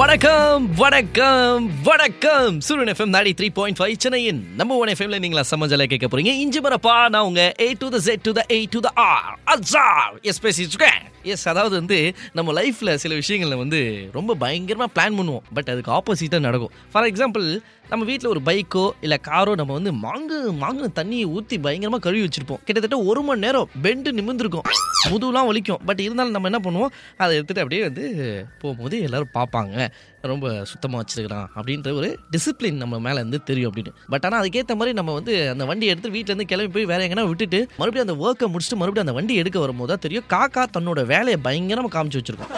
வணக்கம் வணக்கம் வணக்கம் சூரியன் எஃப்எம் நாடி த்ரீ பாயிண்ட் ஃபைவ் சென்னையின் நம்ம ஒன் எஃப்எம்ல நீங்களா சமஜல கேட்க போறீங்க இஞ்சி மரப்பா நான் உங்க A to the Z to the A to the R Azhar S பேசிட்டு எஸ் அதாவது வந்து நம்ம லைஃப்ல சில விஷயங்கள்ல வந்து ரொம்ப பயங்கரமா பிளான் பண்ணுவோம் பட் அதுக்கு ஆப்போசிட்டா நடக்கும் ஃபார் எக்ஸாம்பிள் நம்ம வீட்டில் ஒரு பைக்கோ இல்லை காரோ நம்ம வந்து மாங்கு மாங்கு தண்ணியை ஊற்றி பயங்கரமாக கழுவி வச்சிருப்போம் கிட்டத்தட்ட ஒரு மணி நேரம் பெண்டு நிமிர்ந்திருக்கும் முதுகுலாம் வலிக்கும் பட் இருந்தாலும் நம்ம என்ன பண்ணுவோம் அதை எடுத்துகிட்டு அப்படியே வந்து போகும்போது எல்லாரும் பார்ப்பாங்க ரொம்ப சுத்தமாக வச்சிருக்கிறான் அப்படின்ற ஒரு டிசிப்ளின் நம்ம மேலே இருந்து தெரியும் அப்படின்னு பட் ஆனால் அதுக்கேற்ற மாதிரி நம்ம வந்து அந்த வண்டி எடுத்து வீட்டிலேருந்து கிளம்பி போய் வேற எங்கன்னா விட்டுட்டு மறுபடியும் அந்த ஒர்க்கை முடிச்சுட்டு மறுபடியும் அந்த வண்டி எடுக்க வரும்போது தான் தெரியும் காக்கா தன்னோட வேலையை பயங்கரமாக காமிச்சு வச்சிருக்கோம்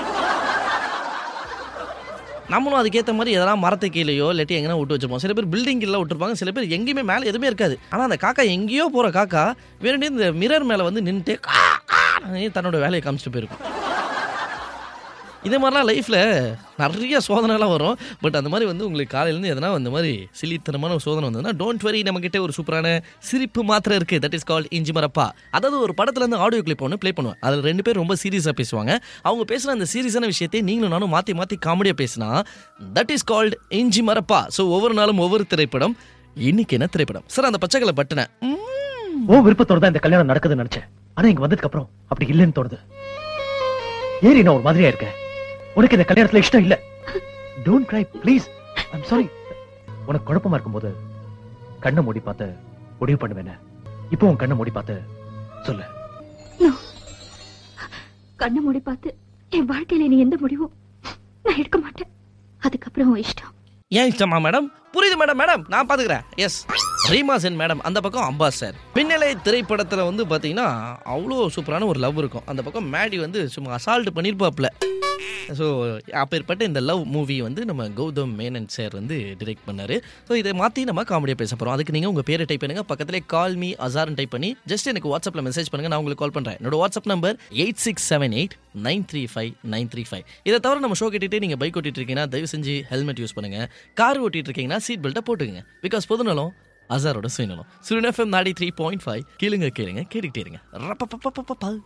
நம்மளும் அதுக்கேற்ற மாதிரி எதனா மரத்து கீழேயோ இல்லாட்டி எங்கன்னா விட்டு வச்சிருப்போம் சில பேர் பில்டிங் கீழே விட்டுருப்பாங்க சில பேர் எங்கேயுமே மேலே எதுவுமே இருக்காது ஆனால் அந்த காக்கா எங்கேயோ போகிற காக்கா வேணும்னே இந்த மிரர் மேலே வந்து நின்றுட்டு கா, கான்னு தன்னோட வேலையை காமிச்சிட்டு போயிருக்கும் இதே மாதிரிலாம் லைஃப்பில் நிறைய சோதனைலாம் வரும் பட் அந்த மாதிரி வந்து உங்களுக்கு காலையிலேருந்து எதனா இந்த மாதிரி சிலித்தனமான ஒரு சோதனை வந்ததுன்னா டோன்ட் வரி நம்மக்கிட்ட ஒரு சூப்பரான சிரிப்பு மாத்திரை இருக்குது தட் இஸ் கால்ட் இஞ்சி மரப்பா அதாவது ஒரு படத்துலேருந்து ஆடியோ கிளிப் ஒன்று ப்ளே பண்ணுவேன் அதில் ரெண்டு பேர் ரொம்ப சீரியஸாக பேசுவாங்க அவங்க பேசுகிற அந்த சீரியஸான விஷயத்தை நீங்களும் நானும் மாற்றி மாற்றி காமெடியாக பேசினா தட் இஸ் கால்ட் இஞ்சி மரப்பா ஸோ ஒவ்வொரு நாளும் ஒவ்வொரு திரைப்படம் இன்னைக்கு என்ன திரைப்படம் சார் அந்த பச்சைக்கலை பட்டனை ம், உன் விருப்பத்தோட தான் இந்த கல்யாணம் நடக்குதுன்னு நினைச்சேன் ஆனா இங்க வந்ததுக்கு அப்புறம் அப்படி இல்லைன்னு தோணுது ஏறி நான் ஒரு மாதிரியா இருக்கேன் உனக்கு இந்த கல்யாணத்துல இஷ்டம் இல்ல don't cry please I'm sorry உனக்கு குழப்பமா இருக்கும்போது கண்ணை மூடி பார்த்து முடிவு பண்ணுவேன இப்போ உன் கண்ணை மூடி பார்த்து சொல்லு கண்ணை மூடி பார்த்து என் வாழ்க்கையில நீ எந்த முடிவும் நான் எடுக்க மாட்டேன் அதுக்கப்புறம் உன் இஷ்டம் ஏன் இஷ்டமா மேடம் புரியுது மேடம் மேடம் நான் பாத்துக்கிறேன் எஸ் ரீமா சென் மேடம் அந்த பக்கம் அம்பாஸ் சார் பின்னலை திரைப்படத்துல வந்து பாத்தீங்கன்னா அவ்வளோ சூப்பரான ஒரு லவ் இருக்கும் அந்த பக்கம் மேடி வந்து சும்மா அசால்ட் பண்ணிருப்பாப்ல ஸோ அப்பேற்பட்ட இந்த லவ் மூவி வந்து நம்ம கௌதம் மேனன் சார் வந்து டிரெக்ட் பண்ணாரு ஸோ இதை மாற்றி நம்ம காமெடியாக பேச போகிறோம் அதுக்கு நீங்கள் உங்கள் பேரை டைப் பண்ணுங்க பக்கத்திலே கால் மீ அசார்னு டைப் பண்ணி ஜஸ்ட் எனக்கு வாட்ஸ்அப்பில் மெசேஜ் பண்ணுங்க நான் உங்களுக்கு கால் பண்ணுறேன் என்னோட WhatsApp number eight six seven eight nine three five nine three five இதை தவிர நம்ம ஷோ கேட்டுட்டு நீங்கள் பைக் ஓட்டிட்டு இருக்கீங்கன்னா தயவு செஞ்சு ஹெல்மெட் யூஸ் பண்ணுங்க கார் ஓட்டிட்டு இருக்கீங்கன்னா சீட் பெல்ட்டை போட்டுங்க பிகாஸ் பொதுநலம் அசாரோட சுயநலம் சுரின் எஃப்எம் நாடி த்ரீ பாயிண்ட் ஃபைவ் கேளுங்க கேளுங்க கேட்டுக்கிட்டே இருங்க ரப்பப்பப்பப்பப்ப.